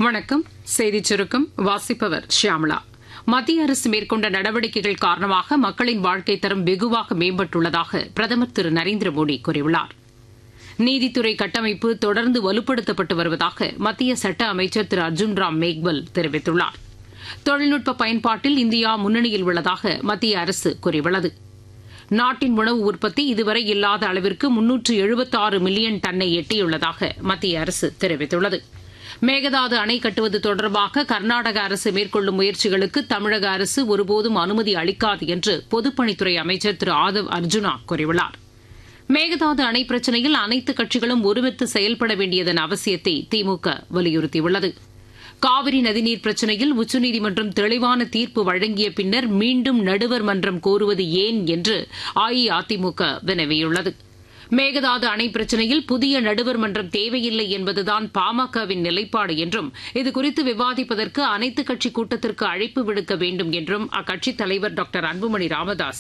வணக்கம் செய்திச் சுருக்கம் வாசிப்பவர் ஷியாமளா மத்திய அரசு மேற்கொண்ட நடவடிக்கைகள் காரணமாக மக்களின் வாழ்க்கை தரம் வெகுவாக மேம்பட்டுள்ளதாக பிரதமர் திரு நரேந்திர மோடி கூறியுள்ளார் நீதித்துறை கட்டமைப்பு தொடர்ந்து வலுப்படுத்தப்பட்டு வருவதாக மத்திய சட்ட அமைச்சர் திரு அர்ஜுன் ராம் மேக்வல் தெரிவித்துள்ளார் தொழில்நுட்ப பயன்பாட்டில் இந்தியா முன்னணியில் உள்ளதாக மத்திய அரசு கூறியுள்ளது நாட்டின் உணவு உற்பத்தி இதுவரை இல்லாத அளவிற்கு முன்னூற்று எழுபத்தாறு மில்லியன் டன்னை எட்டியுள்ளதாக மத்திய அரசு தெரிவித்துள்ளது மேகதாது அணை கட்டுவது தொடர்பாக கர்நாடக அரசு மேற்கொள்ளும் முயற்சிகளுக்கு தமிழக அரசு ஒருபோதும் அனுமதி அளிக்காது என்று பொதுப்பணித்துறை அமைச்சர் திரு ஆதவ் அர்ஜுனா கூறியுள்ளார் மேகதாது அணை பிரச்சினையில் அனைத்து கட்சிகளும் ஒருமித்து செயல்பட வேண்டியதன் அவசியத்தை திமுக வலியுறுத்தியுள்ளது காவிரி நதிநீர் பிரச்சினையில் உச்சநீதிமன்றம் தெளிவான தீர்ப்பு வழங்கிய பின்னர் மீண்டும் நடுவர் மன்றம் கோருவது ஏன் என்று அஇஅதிமுக வினவியுள்ளது மேகதாது அணை பிரச்சினையில் புதிய நடுவர் மன்றம் தேவையில்லை என்பதுதான் பாமகவின் நிலைப்பாடு என்றும் இதுகுறித்து விவாதிப்பதற்கு அனைத்துக் கட்சி கூட்டத்திற்கு அழைப்பு விடுக்க வேண்டும் என்றும் அக்கட்சித் தலைவர் டாக்டர் அன்புமணி ராமதாஸ்